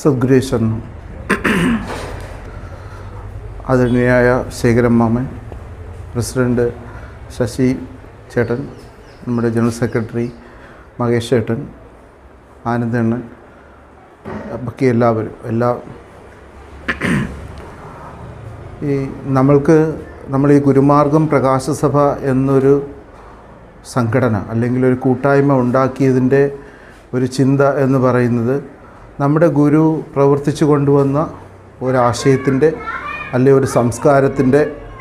സദ്ഗുരേശ്വരനും ആദരണീയായ ശേഖരൻ മാമൻ പ്രസിഡൻറ്റ് ശശി ചേട്ടൻ നമ്മുടെ ജനറൽ സെക്രട്ടറി മഹേഷ് ചേട്ടൻ ആനന്ദണ്ണൻ ബാക്കി എല്ലാവരും എല്ലാ ഈ നമ്മൾക്ക് നമ്മൾ ഈ ഗുരുമാർഗം പ്രകാശസഭ എന്നൊരു സംഘടന അല്ലെങ്കിൽ ഒരു കൂട്ടായ്മ ഉണ്ടാക്കിയതിൻ്റെ ഒരു ചിന്ത എന്ന് പറയുന്നത് നമ്മുടെ ഗുരു പ്രവർത്തിച്ചു കൊണ്ടുവന്ന ഒരാശയത്തിൻ്റെ അല്ലെ ഒരു സംസ്കാരത്തിൻ്റെ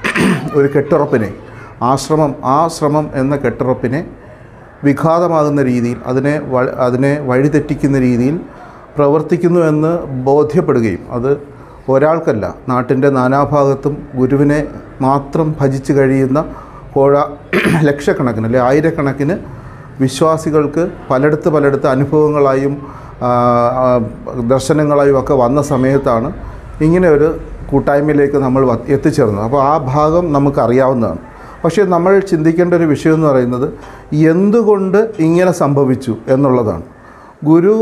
ഒരു കെട്ടുറപ്പിനെ ആശ്രമം ആ ശ്രമം എന്ന കെട്ടുറപ്പിനെ വിഘാതമാകുന്ന രീതിയിൽ അതിനെ വ അതിനെ വഴിതെറ്റിക്കുന്ന രീതിയിൽ പ്രവർത്തിക്കുന്നു എന്ന് ബോധ്യപ്പെടുകയും അത് ഒരാൾക്കല്ല നാട്ടിൻ്റെ നാനാഭാഗത്തും ഗുരുവിനെ മാത്രം ഭജിച്ച് കഴിയുന്ന കോഴ ലക്ഷക്കണക്കിന് അല്ലെ ആയിരക്കണക്കിന് വിശ്വാസികൾക്ക് പലയിടത്ത് പലയിടത്ത് അനുഭവങ്ങളായും ആ, ആ, ദർശനങ്ങളായും ഒക്കെ വന്ന സമയത്താണ് ഇങ്ങനെ ഒരു കൂട്ടായ്മയിലേക്ക് നമ്മൾ വ- എത്തിച്ചേർന്നത് അപ്പോൾ ആ ഭാഗം നമുക്കറിയാവുന്നതാണ് പക്ഷേ നമ്മൾ ചിന്തിക്കേണ്ട ഒരു വിഷയം എന്ന് പറയുന്നത് എന്തുകൊണ്ട് ഇങ്ങനെ സംഭവിച്ചു എന്നുള്ളതാണ് ഗുരു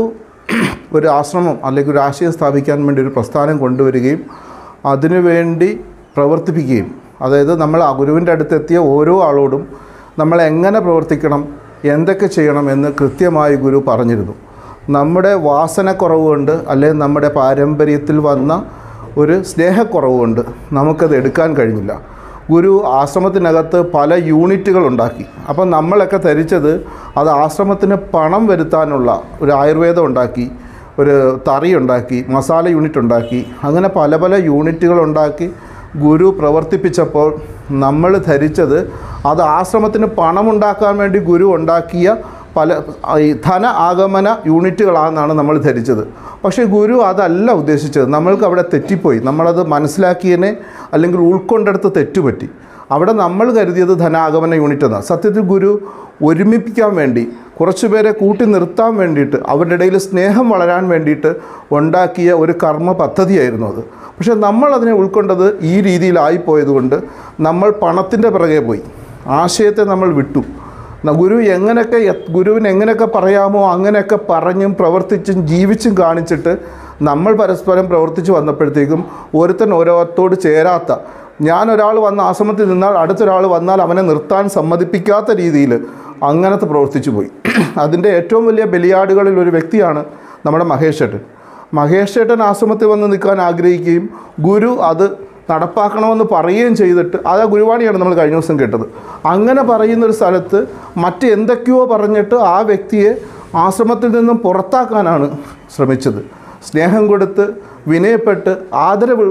ഒരു ആശ്രമം അല്ലെങ്കിൽ ഒരു ആശയം സ്ഥാപിക്കാൻ വേണ്ടി ഒരു പ്രസ്ഥാനം കൊണ്ടുവരികയും അതിനുവേണ്ടി പ്രവർത്തിപ്പിക്കുകയും അതായത് നമ്മൾ ആ ഗുരുവിൻ്റെ അടുത്തെത്തിയ ഓരോ ആളോടും നമ്മൾ എങ്ങനെ പ്രവർത്തിക്കണം എന്തൊക്കെ ചെയ്യണം എന്ന് കൃത്യമായി ഗുരു പറഞ്ഞിരുന്നു നമ്മുടെ വാസനക്കുറവ് കൊണ്ട് അല്ലെങ്കിൽ നമ്മുടെ പാരമ്പര്യത്തിൽ വന്ന ഒരു സ്നേഹക്കുറവ് കൊണ്ട് നമുക്കത് എടുക്കാൻ കഴിഞ്ഞില്ല ഗുരു ആശ്രമത്തിനകത്ത് പല യൂണിറ്റുകൾ ഉണ്ടാക്കി അപ്പം നമ്മളൊക്കെ ധരിച്ചത് അത് ആശ്രമത്തിന് പണം വരുത്താനുള്ള ഒരു ആയുർവേദം ഉണ്ടാക്കി ഒരു തറി ഉണ്ടാക്കി മസാല യൂണിറ്റ് ഉണ്ടാക്കി അങ്ങനെ പല പല യൂണിറ്റുകൾ ഉണ്ടാക്കി ഗുരു പ്രവർത്തിപ്പിച്ചപ്പോൾ നമ്മൾ ധരിച്ചത് അത് ആശ്രമത്തിന് പണമുണ്ടാക്കാൻ വേണ്ടി ഗുരു ഉണ്ടാക്കിയ പല ഈ ധന ആഗമന യൂണിറ്റുകളാണെന്നാണ് നമ്മൾ ധരിച്ചത് പക്ഷേ ഗുരു അതല്ല ഉദ്ദേശിച്ചത് നമ്മൾക്ക് അവിടെ തെറ്റിപ്പോയി നമ്മളത് മനസ്സിലാക്കിയതിനെ അല്ലെങ്കിൽ ഉൾക്കൊണ്ടെടുത്ത് തെറ്റുപറ്റി അവിടെ നമ്മൾ കരുതിയത് ധനാഗമന യൂണിറ്റ് എന്നാണ് സത്യത്തിൽ ഗുരു ഒരുമിപ്പിക്കാൻ വേണ്ടി കുറച്ച് പേരെ കൂട്ടി നിർത്താൻ വേണ്ടിയിട്ട് അവരുടെ ഇടയിൽ സ്നേഹം വളരാൻ വേണ്ടിയിട്ട് ഉണ്ടാക്കിയ ഒരു കർമ്മ പദ്ധതിയായിരുന്നു അത് പക്ഷേ നമ്മൾ അതിനെ ഉൾക്കൊണ്ടത് ഈ രീതിയിലായിപ്പോയതുകൊണ്ട് നമ്മൾ പണത്തിൻ്റെ പിറകെ പോയി ആശയത്തെ നമ്മൾ വിട്ടു ന- ഗുരു എങ്ങനെയൊക്കെ എ- ഗുരുവിന് എങ്ങനെയൊക്കെ പറയാമോ അങ്ങനെയൊക്കെ പറഞ്ഞും പ്രവർത്തിച്ചും ജീവിച്ചും കാണിച്ചിട്ട് നമ്മൾ പരസ്പരം പ്രവർത്തിച്ച് വന്നപ്പോഴത്തേക്കും ഒരുത്തൻ ഓരോരുത്തോട് ചേരാത്ത ഞാൻ ഒരാൾ വന്ന് ആശ്രമത്തിൽ നിന്നാൽ അടുത്തൊരാൾ വന്നാൽ അവനെ നിർത്താൻ സമ്മതിപ്പിക്കാത്ത രീതിയിൽ അങ്ങനത്തെ പ്രവർത്തിച്ചു പോയി അതിൻ്റെ ഏറ്റവും വലിയ ബലിയാടുകളിൽ ഒരു വ്യക്തിയാണ് നമ്മുടെ മഹേഷ് ചേട്ടൻ മഹേഷ് ചേട്ടൻ ആശ്രമത്തിൽ വന്ന് നിൽക്കാൻ ആഗ്രഹിക്കുകയും ഗുരു അത് നടപ്പാക്കണമെന്ന് പറയുകയും ചെയ്തിട്ട് അത് ആ ഗുരുവാണിയാണ് നമ്മൾ കഴിഞ്ഞ ദിവസം കേട്ടത് അങ്ങനെ പറയുന്നൊരു സ്ഥലത്ത് മറ്റ് എന്തൊക്കെയോ പറഞ്ഞിട്ട് ആ വ്യക്തിയെ ആശ്രമത്തിൽ നിന്നും പുറത്താക്കാനാണ് ശ്രമിച്ചത് സ്നേഹം കൊടുത്ത് വിനയപ്പെട്ട് ആദരവ്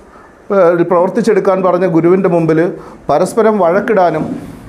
ഏഹ്, പ്രവർത്തിച്ചെടുക്കാൻ പറഞ്ഞ ഗുരുവിൻ്റെ മുമ്പിൽ പരസ്പരം വഴക്കിടാനും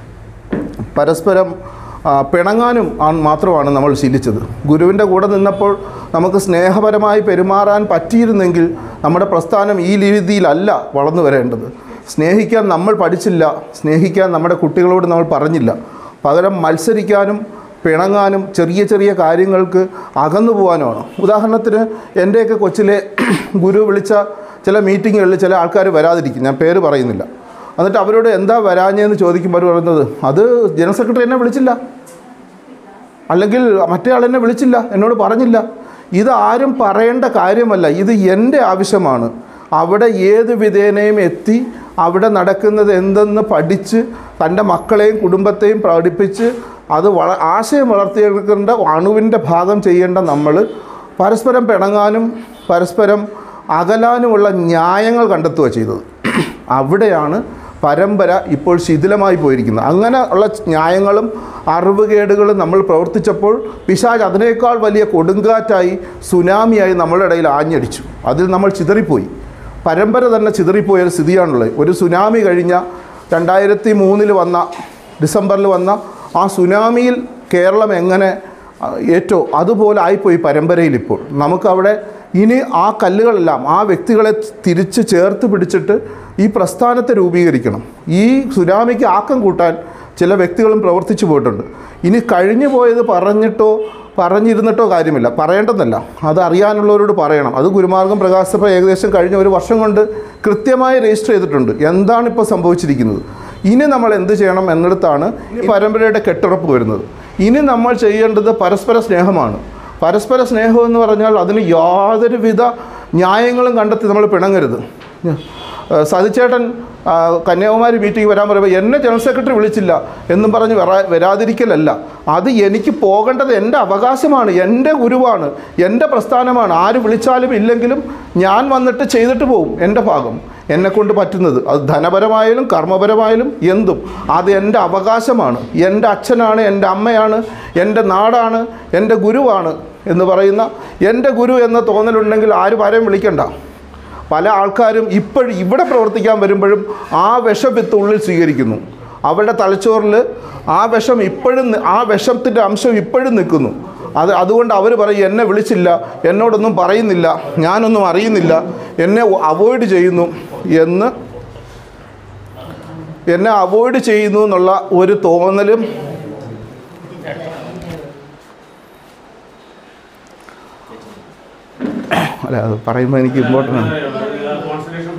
പരസ്പരം ആ, പിണങ്ങാനും ആണ് മാത്രമാണ് നമ്മൾ ശീലിച്ചത് ഗുരുവിൻ്റെ കൂടെ നിന്നപ്പോൾ നമുക്ക് സ്നേഹപരമായി പെരുമാറാൻ പറ്റിയിരുന്നെങ്കിൽ നമ്മുടെ പ്രസ്ഥാനം ഈ രീതിയിലല്ല വളർന്നു വരേണ്ടത് സ്നേഹിക്കാൻ നമ്മൾ പഠിച്ചില്ല സ്നേഹിക്കാൻ നമ്മുടെ കുട്ടികളോട് നമ്മൾ പറഞ്ഞില്ല പകരം മത്സരിക്കാനും പിണങ്ങാനും ചെറിയ ചെറിയ കാര്യങ്ങൾക്ക് അകന്നു പോകാനുമാണ് ഉദാഹരണത്തിന് എൻ്റെയൊക്കെ കൊച്ചിലെ ഗുരു വിളിച്ച ചില മീറ്റിങ്ങുകളിൽ ചില ആൾക്കാർ വരാതിരിക്കും ഞാൻ പേര് പറയുന്നില്ല എന്നിട്ട് അവരോട് എന്താ വരാഞ്ഞതെന്ന് ചോദിക്കുമ്പോൾ അവർ പറയുന്നത് അത് ജനറൽ സെക്രട്ടറി എന്നെ വിളിച്ചില്ല അല്ലെങ്കിൽ മറ്റേ ആൾ എന്നെ വിളിച്ചില്ല എന്നോട് പറഞ്ഞില്ല ഇത് ആരും പറയേണ്ട കാര്യമല്ല ഇത് എൻ്റെ ആവശ്യമാണ് അവിടെ ഏത് വിധേനയും എത്തി അവിടെ നടക്കുന്നത് എന്തെന്ന് പഠിച്ച് തൻ്റെ മക്കളെയും കുടുംബത്തെയും പഠിപ്പിച്ച് അത് വള ആശയം വളർത്തിയെടുക്കേണ്ട അണുവിൻ്റെ ഭാഗം ചെയ്യേണ്ട നമ്മൾ പരസ്പരം പിണങ്ങാനും പരസ്പരം അകലാനുമുള്ള ന്യായങ്ങൾ കണ്ടെത്തുക ചെയ്തത് അവിടെയാണ് പരമ്പര ഇപ്പോൾ ശിഥിലമായി പോയിരിക്കുന്നത് അങ്ങനെ ഉള്ള ന്യായങ്ങളും അറിവുകേടുകളും നമ്മൾ പ്രവർത്തിച്ചപ്പോൾ പിശാജ് അതിനേക്കാൾ വലിയ കൊടുങ്കാറ്റായി സുനാമിയായി നമ്മളുടെ ഇടയിൽ ആഞ്ഞടിച്ചു അതിൽ നമ്മൾ ചിതറിപ്പോയി പരമ്പര തന്നെ ചിതറിപ്പോയ ഒരു സ്ഥിതിയാണുള്ളത് ഒരു സുനാമി കഴിഞ്ഞ രണ്ടായിരത്തി മൂന്നിൽ വന്ന ഡിസംബറിൽ വന്ന ആ സുനാമിയിൽ കേരളം എങ്ങനെ ആ, ഏറ്റോ അതുപോലെ ആയിപ്പോയി പരമ്പരയിൽ ഇപ്പോൾ നമുക്കവിടെ ഇനി ആ കല്ലുകളെല്ലാം ആ വ്യക്തികളെ തിരിച്ച് ചേർത്ത് പിടിച്ചിട്ട് ഈ പ്രസ്ഥാനത്തെ രൂപീകരിക്കണം ഈ സുനാമിക്ക് ആക്കം കൂട്ടാൻ ചില വ്യക്തികളും പ്രവർത്തിച്ചു പോയിട്ടുണ്ട് ഇനി കഴിഞ്ഞു പോയത് പറഞ്ഞിട്ടോ പറഞ്ഞിരുന്നിട്ടോ കാര്യമില്ല പറയേണ്ടതല്ല അത് അറിയാനുള്ളവരോട് പറയണം അത് ഗുരുമാർഗം പ്രകാശസഭ ഏകദേശം കഴിഞ്ഞ ഒരു വർഷം കൊണ്ട് കൃത്യമായി രജിസ്റ്റർ ചെയ്തിട്ടുണ്ട് എന്താണ് ഇപ്പോൾ സംഭവിച്ചിരിക്കുന്നത് ഇനി നമ്മൾ എന്ത് ചെയ്യണം എന്നിടത്താണ് ഈ പരമ്പരയുടെ കെട്ടുറപ്പ് വരുന്നത് ഇനി നമ്മൾ ചെയ്യേണ്ടത് പരസ്പര സ്നേഹമാണ് പരസ്പര സ്നേഹം എന്ന് പറഞ്ഞാൽ അതിന് യാതൊരുവിധ ന്യായങ്ങളും കണ്ടെത്തി നമ്മൾ പിണങ്ങരുത് ഏഹ് സതിച്ചേട്ടൻ ആ, കന്യാകുമാരി മീറ്റിംഗ് വരാൻ പറയുമ്പോൾ എന്നെ ജനറൽ സെക്രട്ടറി വിളിച്ചില്ല എന്നും പറഞ്ഞ് വരാ വരാതിരിക്കലല്ല അത് എനിക്ക് പോകേണ്ടത് എൻ്റെ അവകാശമാണ് എൻ്റെ ഗുരുവാണ് എൻ്റെ പ്രസ്ഥാനമാണ് ആര് വിളിച്ചാലും ഇല്ലെങ്കിലും ഞാൻ വന്നിട്ട് ചെയ്തിട്ട് പോകും എൻ്റെ ഭാഗം എന്നെ കൊണ്ട് പറ്റുന്നത് അത് ധനപരമായാലും കർമ്മപരമായാലും എന്തും അത് എൻ്റെ അവകാശമാണ് എൻ്റെ അച്ഛനാണ് എൻ്റെ അമ്മയാണ് എൻ്റെ നാടാണ് എൻ്റെ ഗുരുവാണ് എന്ന് പറയുന്ന എൻ്റെ ഗുരു എന്ന തോന്നലുണ്ടെങ്കിൽ ആരും ആരെയും വിളിക്കണ്ട പല ആൾക്കാരും ഇപ്പോഴും ഇവിടെ പ്രവർത്തിക്കാൻ വരുമ്പോഴും ആ വിഷവിത്ത് ഉള്ളിൽ സ്വീകരിക്കുന്നു അവരുടെ തലച്ചോറിൽ ആ വിഷം ഇപ്പോഴും നി- ആ വിഷത്തിൻ്റെ അംശം ഇപ്പോഴും നിൽക്കുന്നു അത് അതുകൊണ്ട് അവർ പറയും എന്നെ വിളിച്ചില്ല എന്നോടൊന്നും പറയുന്നില്ല ഞാനൊന്നും അറിയുന്നില്ല എന്നെ അവോയ്ഡ് ചെയ്യുന്നു എന്ന് എന്നെ അവോയ്ഡ് ചെയ്യുന്നു എന്നുള്ള ഒരു തോന്നലും അല്ല അത് പറയുമ്പോൾ എനിക്ക് ഇമ്പോർട്ടൻ്റ് ആണ് കോൺസെൻട്രേഷൻ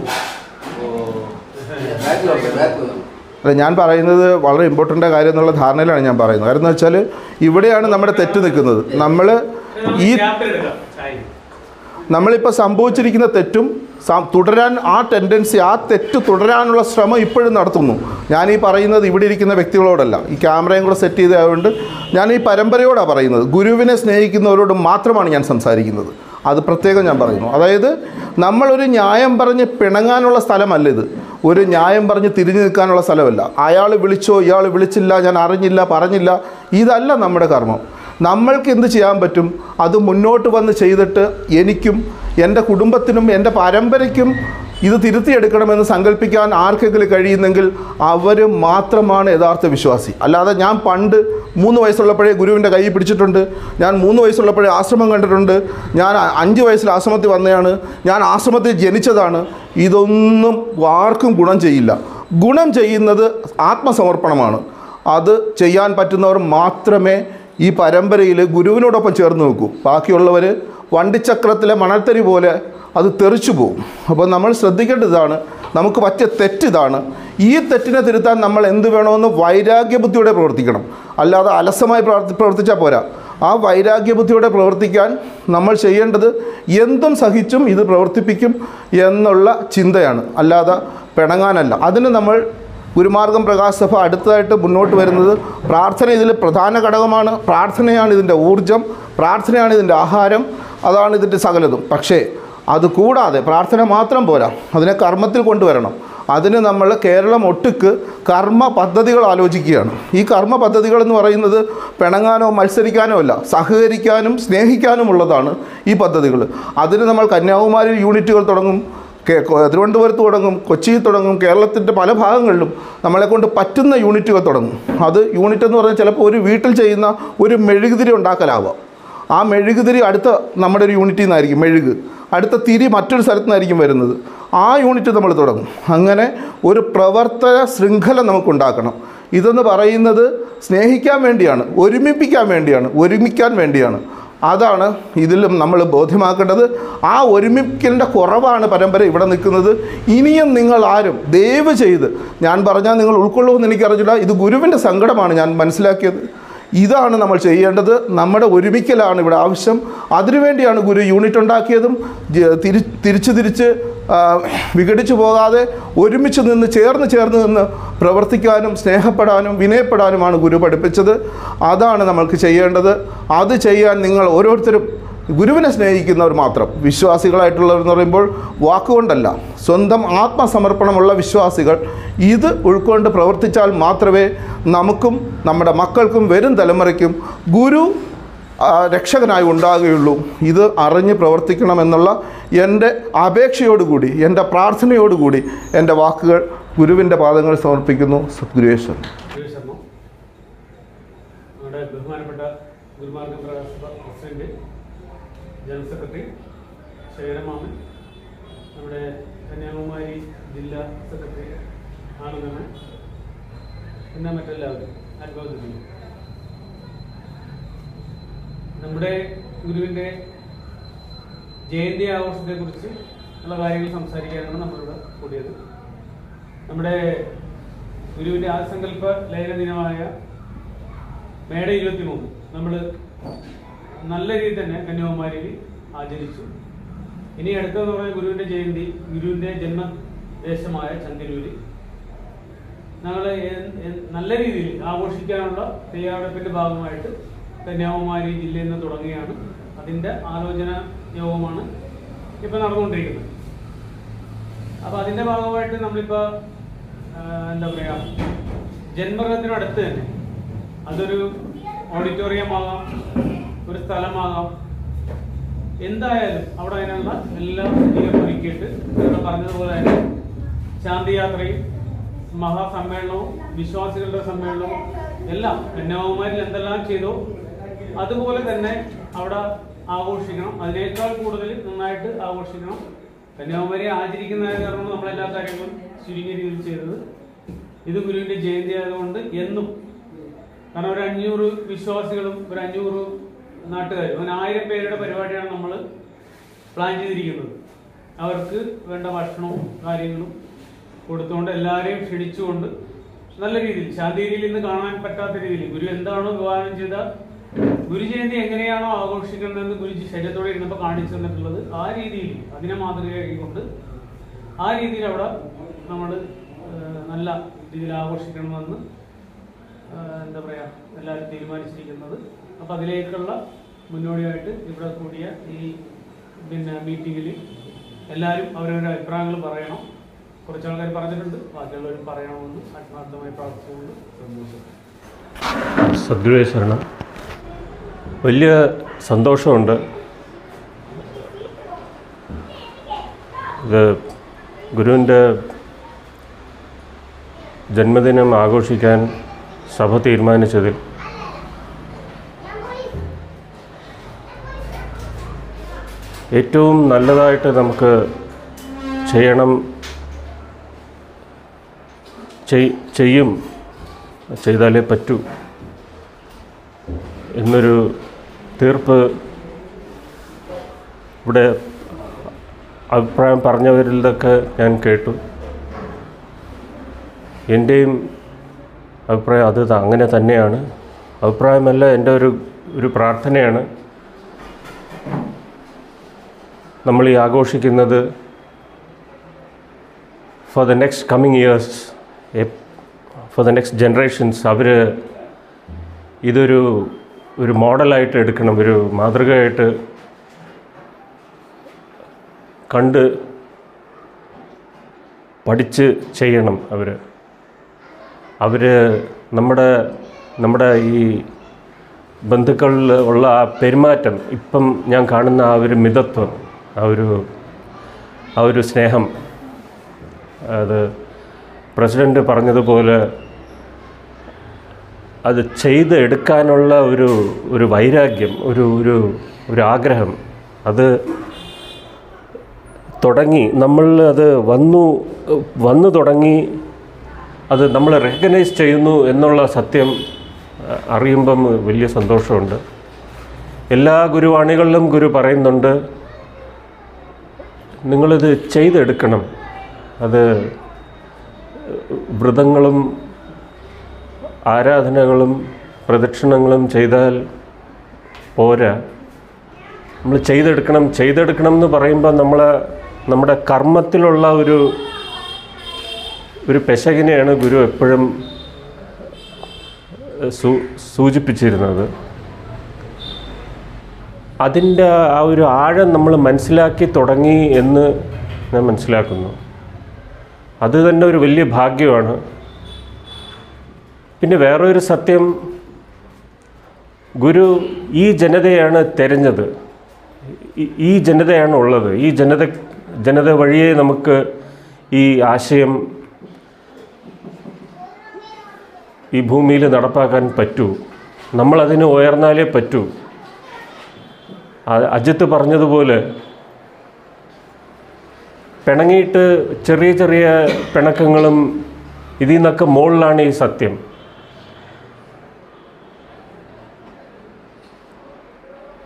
അല്ല ഞാൻ പറയുന്നത് വളരെ ഇമ്പോർട്ടൻ്റ് കാര്യം എന്നുള്ള ധാരണയിലാണ് ഞാൻ പറയുന്നത് കാരണം എന്ന് വെച്ചാൽ ഇവിടെയാണ് നമ്മുടെ തെറ്റ് നിൽക്കുന്നത് നമ്മൾ ഈ ചാപ്റ്റർ എടുക്കാം ചായ നമ്മളിപ്പോൾ സംഭവിച്ചിരിക്കുന്ന തെറ്റും സ- തുടരാൻ ആ ടെൻഡൻസി ആ തെറ്റ് തുടരാനുള്ള ശ്രമം ഇപ്പോഴും നടത്തുന്നു ഞാൻ ഈ പറയുന്നത് ഇവിടെ ഇരിക്കുന്ന വ്യക്തികളോടല്ല ഈ ക്യാമറയും കൂടെ സെറ്റ് ചെയ്തതുകൊണ്ട് ഞാൻ ഈ പരമ്പരയോടാണ് പറയുന്നത് ഗുരുവിനെ സ്നേഹിക്കുന്നവരോട് മാത്രമാണ് ഞാൻ സംസാരിക്കുന്നത് അത് പ്രത്യേകം ഞാൻ പറയുന്നു അതായത് നമ്മളൊരു ന്യായം പറഞ്ഞ് പിണങ്ങാനുള്ള സ്ഥലമല്ല ഇത് ഒരു ന്യായം പറഞ്ഞ് തിരിഞ്ഞു നിൽക്കാനുള്ള സ്ഥലമല്ല അയാൾ വിളിച്ചോ ഇയാൾ വിളിച്ചില്ല ഞാൻ അറിഞ്ഞില്ല പറഞ്ഞില്ല ഇതല്ല നമ്മുടെ കർമ്മം നമ്മൾക്ക് എന്ത് ചെയ്യാൻ പറ്റും അത് മുന്നോട്ട് വന്ന് ചെയ്തിട്ട് എനിക്കും എൻ്റെ കുടുംബത്തിനും എൻ്റെ പരമ്പരയ്ക്കും ഇത് തിരുത്തിയെടുക്കണമെന്ന് സങ്കല്പിക്കാൻ ആർക്കെങ്കിലും കഴിയുന്നെങ്കിൽ അവർ മാത്രമാണ് യഥാർത്ഥ വിശ്വാസി അല്ലാതെ ഞാൻ പണ്ട് മൂന്ന് വയസ്സുള്ളപ്പോഴേ ഗുരുവിൻ്റെ കൈ പിടിച്ചിട്ടുണ്ട് ഞാൻ മൂന്ന് വയസ്സുള്ളപ്പോഴേ ആശ്രമം കണ്ടിട്ടുണ്ട് ഞാൻ അ- അഞ്ച് വയസ്സിൽ ആശ്രമത്തിൽ വന്നതാണ് ഞാൻ ആശ്രമത്തിൽ ജനിച്ചതാണ് ഇതൊന്നും ആർക്കും ഗുണം ചെയ്യില്ല ഗുണം ചെയ്യുന്നത് ആത്മസമർപ്പണമാണ് അത് ചെയ്യാൻ പറ്റുന്നവർ മാത്രമേ ഈ പരമ്പരയിൽ ഗുരുവിനോടൊപ്പം ചേർന്ന് നിൽക്കൂ ബാക്കിയുള്ളവർ വണ്ടിച്ചക്രത്തിലെ മണൽത്തരി പോലെ അത് തെറിച്ചു പോകും അപ്പോൾ നമ്മൾ ശ്രദ്ധിക്കേണ്ടതാണ് നമുക്ക് പറ്റിയ തെറ്റിതാണ് ഈ തെറ്റിനെ തിരുത്താൻ നമ്മൾ എന്ത് വേണമെന്ന് വൈരാഗ്യബുദ്ധിയോടെ പ്രവർത്തിക്കണം അല്ലാതെ അലസമായി പ്രവർത്തി പ്രവർത്തിച്ചാൽ പോരാ ആ വൈരാഗ്യബുദ്ധിയോടെ പ്രവർത്തിക്കാൻ നമ്മൾ ചെയ്യേണ്ടത് എന്തും സഹിച്ചും ഇത് പ്രവർത്തിപ്പിക്കും എന്നുള്ള ചിന്തയാണ് അല്ലാതെ പിണങ്ങാനല്ല അതിന് നമ്മൾ ഗുരുമാർഗം പ്രകാശ് സഭ അടുത്തതായിട്ട് മുന്നോട്ട് വരുന്നത് പ്രാർത്ഥന ഇതിൽ പ്രധാന ഘടകമാണ് പ്രാർത്ഥനയാണ് ഇതിൻ്റെ ഊർജം പ്രാർത്ഥനയാണ് ഇതിൻ്റെ ആഹാരം അതാണ് ഇതിൻ്റെ സകലതും പക്ഷേ അത് കൂടാതെ പ്രാർത്ഥന മാത്രം പോരാ അതിനെ കർമ്മത്തിൽ കൊണ്ടുവരണം അതിന് നമ്മൾ കേരളം ഒട്ടുക്ക് കർമ്മ പദ്ധതികൾ ആലോചിക്കുകയാണ് ഈ കർമ്മ പദ്ധതികൾ എന്ന് പറയുന്നത് പിണങ്ങാനോ മത്സരിക്കാനോ അല്ല സഹകരിക്കാനും സ്നേഹിക്കാനുമുള്ളതാണ് ഈ പദ്ധതികൾ അതിന് നമ്മൾ കന്യാകുമാരി യൂണിറ്റുകൾ തുടങ്ങും കേ- കൊ- തിരുവനന്തപുരത്ത് തുടങ്ങും കൊച്ചിയിൽ തുടങ്ങും കേരളത്തിൻ്റെ പല ഭാഗങ്ങളിലും നമ്മളെ കൊണ്ട് പറ്റുന്ന യൂണിറ്റുകൾ തുടങ്ങും അത് യൂണിറ്റ് എന്ന് പറഞ്ഞാൽ ചിലപ്പോൾ ഒരു വീട്ടിൽ ചെയ്യുന്ന ഒരു മെഴുകുതിരി ഉണ്ടാക്കലാവാം ആ മെഴുകുതിരി അടുത്ത നമ്മുടെ ഒരു യൂണിറ്റിൽ നിന്നായിരിക്കും മെഴുക് അടുത്ത തിരി മറ്റൊരു സ്ഥലത്തു നിന്നായിരിക്കും വരുന്നത് ആ യൂണിറ്റ് നമ്മൾ തുടങ്ങും അങ്ങനെ ഒരു പ്രവർത്തന ശൃംഖല നമുക്കുണ്ടാക്കണം ഇതെന്ന് പറയുന്നത് സ്നേഹിക്കാൻ വേണ്ടിയാണ് ഒരുമിപ്പിക്കാൻ വേണ്ടിയാണ് ഒരുമിക്കാൻ വേണ്ടിയാണ് അതാണ് ഇതിലും നമ്മൾ ബോധ്യമാക്കേണ്ടത് ആ ഒരുമിക്കലിൻ്റെ കുറവാണ് പരമ്പര ഇവിടെ നിൽക്കുന്നത് ഇനിയും നിങ്ങൾ ആരും ദയവ് ചെയ്ത് ഞാൻ പറഞ്ഞാൽ നിങ്ങൾ ഉൾക്കൊള്ളുമെന്ന് എനിക്കറിഞ്ഞില്ല ഇത് ഗുരുവിൻ്റെ സങ്കടമാണ് ഞാൻ മനസ്സിലാക്കിയത് ഇതാണ് നമ്മൾ ചെയ്യേണ്ടത് നമ്മുടെ ഒരുമിക്കലാണ് ഇവിടെ ആവശ്യം അതിനുവേണ്ടിയാണ് ഗുരു യൂണിറ്റ് ഉണ്ടാക്കിയതും ജ- തിരി തിരിച്ച് തിരിച്ച് ആ, വിഘടിച്ചു പോകാതെ ഒരുമിച്ച് നിന്ന് ചേർന്ന് ചേർന്ന് നിന്ന് പ്രവർത്തിക്കാനും സ്നേഹപ്പെടാനും വിനയപ്പെടാനുമാണ് ഗുരു പഠിപ്പിച്ചത് അതാണ് നമ്മൾക്ക് ചെയ്യേണ്ടത് അത് ചെയ്യാൻ നിങ്ങൾ ഓരോരുത്തരും ഗുരുവിനെ സ്നേഹിക്കുന്നവർ മാത്രം വിശ്വാസികളായിട്ടുള്ളവർ എന്ന് പറയുമ്പോൾ വാക്കുകൊണ്ടല്ല സ്വന്തം ആത്മസമർപ്പണമുള്ള വിശ്വാസികൾ ഇത് ഉൾക്കൊണ്ട് പ്രവർത്തിച്ചാൽ മാത്രമേ നമുക്കും നമ്മുടെ മക്കൾക്കും വരും തലമുറയ്ക്കും ഗുരു ആ, രക്ഷകനായി ഉണ്ടാകുകയുള്ളൂ ഇത് അറിഞ്ഞ് പ്രവർത്തിക്കണമെന്നുള്ള എൻ്റെ അപേക്ഷയോടുകൂടി എൻ്റെ പ്രാർത്ഥനയോടുകൂടി എൻ്റെ വാക്കുകൾ ഗുരുവിൻ്റെ പാദങ്ങൾ സമർപ്പിക്കുന്നു സദ്ഗുരുവേശ്വരൻ സുരേഷ് ശർമ്മ നമ്മുടെ ബഹുമാനപ്പെട്ട ഗുരുമാർഗം പ്രകാശ് സഭ പ്രസിഡന്റ് ജനറൽ സെക്രട്ടറി ശേഖരമാമൻ നമ്മുടെ കന്യാകുമാരി ജില്ലാ സെക്രട്ടറി ആനന്ദമൻ പിന്നെ മറ്റെല്ലാവരും അനുഭവത്തിൽ നമ്മുടെ ഗുരുവിൻ്റെ ജയന്തി ആഘോഷത്തെക്കുറിച്ച് ഉള്ള കാര്യങ്ങൾ സംസാരിക്കാനാണ് നമ്മളിവിടെ കൂടിയത് നമ്മുടെ ഗുരുവിന്റെ ആസങ്കല്പ ലയന ദിനമായ മേട ഇരുപത്തി മൂന്ന് നമ്മൾ നല്ല രീതിയിൽ തന്നെ കന്യാകുമാരിയിൽ ആചരിച്ചു ഇനി അടുത്തതെന്ന് പറഞ്ഞാൽ ഗുരുവിന്റെ ജയന്തി ഗുരുവിന്റെ ജന്മദേശമായ ചന്ദനൂര് ഞങ്ങൾ നല്ല രീതിയിൽ ആഘോഷിക്കാനുള്ള തയ്യാറെടുപ്പിന്റെ ഭാഗമായിട്ട് കന്യാകുമാരി ജില്ലയിൽ നിന്ന് തുടങ്ങുകയാണ് അതിന്റെ ആലോചന യോഗമാണ് ഇപ്പൊ നടന്നുകൊണ്ടിരിക്കുന്നത് അപ്പൊ അതിന്റെ ഭാഗമായിട്ട് നമ്മളിപ്പോ ആ, എന്താ പറയാ ജന്മദിനത്തിനടുത്ത് തന്നെ അതൊരു ഓഡിറ്റോറിയം ആകാം ഒരു സ്ഥലമാകാം എന്തായാലും അവിടെ അതിനുള്ള എല്ലാ സജ്ജീകരണം ഒരുക്കിയിട്ട് ഇവിടെ പറഞ്ഞതുപോലെ തന്നെ ശാന്തിയാത്രയും മഹാസമ്മേളനവും വിശ്വാസികളുടെ സമ്മേളനവും എല്ലാം കന്യാകുമാരിൽ എന്തെല്ലാം ചെയ്തോ അതുപോലെ തന്നെ അവിടെ ആഘോഷിക്കണം അതിനേക്കാൾ കൂടുതൽ നന്നായിട്ട് ആഘോഷിക്കണം കന്യാകുമാരി ആചരിക്കുന്ന കാരണം നമ്മൾ എല്ലാ കാര്യങ്ങളും ചുരുങ്ങിയ രീതിയിൽ ചെയ്തത് ഇത് ഗുരുവിന്റെ ജയന്തി ആയതുകൊണ്ട് എന്നും കാരണം ഒരു അഞ്ഞൂറ് വിശ്വാസികളും ഒരു അഞ്ഞൂറ് നാട്ടുകാരും അങ്ങനെ ആയിരം പേരുടെ പരിപാടിയാണ് നമ്മൾ പ്ലാൻ ചെയ്തിരിക്കുന്നത് അവർക്ക് വേണ്ട ഭക്ഷണവും കാര്യങ്ങളും കൊടുത്തുകൊണ്ട് എല്ലാവരെയും ക്ഷണിച്ചുകൊണ്ട് നല്ല രീതിയിൽ ശാന്തിയിൽ ഇന്ന് കാണാൻ പറ്റാത്ത രീതിയിൽ ഗുരു എന്താണോ വിവാഹം ചെയ്ത ഗുരു ജയന്തി എങ്ങനെയാണോ ആഘോഷിക്കുന്നതെന്ന് ഗുരുജി ശരീരത്തോടെ ഇരുന്നപ്പോൾ കാണിച്ചു തന്നിട്ടുള്ളത് ആ രീതിയിൽ അതിനെ മാതൃകയാക്കിക്കൊണ്ട് ആ രീതിയിൽ അവിടെ നമ്മൾ നല്ല രീതിയിൽ ആഘോഷിക്കണമെന്ന് ആഹ് എന്താ പറയാ എല്ലാവരും തീരുമാനിച്ചിരിക്കുന്നത് അപ്പൊ അതിലേക്കുള്ള മുന്നോടിയായിട്ട് ഇവിടെ കൂടിയ ഈ പിന്നെ മീറ്റിങ്ങിൽ എല്ലാവരും അവരവരുടെ അഭിപ്രായങ്ങൾ പറയണം കുറച്ച് ആൾക്കാർ പറഞ്ഞിട്ടുണ്ട് ബാക്കിയുള്ളവരും പറയണമെന്ന് ആത്മാർത്ഥമായി പ്രാർത്ഥിച്ചുകൊണ്ട് സന്തോഷം സദ്ഗുരുവേ ശരണം വലിയ സന്തോഷമുണ്ട് ഇത് ഗുരുവിൻ്റെ ജന്മദിനം ആഘോഷിക്കാൻ സഭ തീരുമാനിച്ചതിൽ ഏറ്റവും നല്ലതായിട്ട് നമുക്ക് ചെയ്യണം ചെയ്- ചെയ്യും ചെയ്താലേ പറ്റൂ എന്നൊരു തീർപ്പ് ഇവിടെ അഭിപ്രായം പറഞ്ഞവരിലൊക്കെ ഞാൻ കേട്ടു എൻ്റെയും അഭിപ്രായം അത് ത- അങ്ങനെ തന്നെയാണ് അഭിപ്രായമല്ല എൻ്റെ ഒരു ഒരു പ്രാർത്ഥനയാണ് നമ്മൾ ഈ ആഘോഷിക്കുന്നത് for the next coming years for the next generations അവർ ഇതൊരു ഒരു മോഡലായിട്ട് എടുക്കണം ഒരു മാതൃകയായിട്ട് കണ്ട് പഠിച്ച് ചെയ്യണം അവർ അവർ നമ്മുടെ നമ്മുടെ ഈ ബന്ധുക്കളിൽ ഉള്ള ആ പെരുമാറ്റം ഇപ്പം ഞാൻ കാണുന്ന ആ ഒരു മിതത്വം ആ ഒരു ആ ഒരു സ്നേഹം അത് പ്രസിഡൻ്റ് പറഞ്ഞതുപോലെ അത് ചെയ്ത് എടുക്കാനുള്ള ഒരു ഒരു വൈരാഗ്യം ഒരു ഒരു ഒരു ആഗ്രഹം അത് തുടങ്ങി നമ്മൾ അത് വന്നു വന്നു തുടങ്ങി അത് നമ്മൾ റെക്കഗ്നൈസ് ചെയ്യുന്നു എന്നുള്ള സത്യം അഹ്, അറിയുമ്പം വലിയ സന്തോഷമുണ്ട് എല്ലാ ഗുരുവാണികളിലും ഗുരു പറയുന്നുണ്ട് നിങ്ങളിത് ചെയ്തെടുക്കണം അത് വ്രതങ്ങളും ആരാധനകളും പ്രദക്ഷിണങ്ങളും ചെയ്താൽ പോരാ നമ്മൾ ചെയ്തെടുക്കണം ചെയ്തെടുക്കണം എന്ന് പറയുമ്പോൾ നമ്മൾ നമ്മുടെ കർമ്മത്തിലുള്ള ഒരു ഒരു പെശകിനെയാണ് ഗുരു എപ്പോഴും സൂ സൂചിപ്പിച്ചിരുന്നത് അതിൻ്റെ ആ ഒരു ആഴം നമ്മൾ മനസ്സിലാക്കി തുടങ്ങി എന്ന് ഞാൻ മനസ്സിലാക്കുന്നു അത് തന്നെ ഒരു വലിയ ഭാഗ്യമാണ് പിന്നെ വേറൊരു സത്യം ഗുരു ഈ ജനതയാണ് തിരഞ്ഞത് ഈ- ഈ ജനതയാണ് ഉള്ളത് ഈ ജനത ജനത വഴിയേ നമുക്ക് ഈ ആശയം ഈ ഭൂമിയിൽ നടപ്പാക്കാൻ പറ്റൂ നമ്മളതിന് ഉയർന്നാലേ പറ്റൂ ആ- അജിത്ത് പറഞ്ഞതുപോലെ പിണങ്ങിയിട്ട് ചെറിയ ചെറിയ പിണക്കങ്ങളും ഇതിൽ നിന്നൊക്കെ മുകളിലാണ് ഈ സത്യം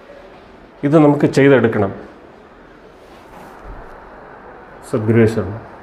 ഇത് നമുക്ക് ചെയ്തെടുക്കണം സദ്ഗുരുവേശ്വരൻ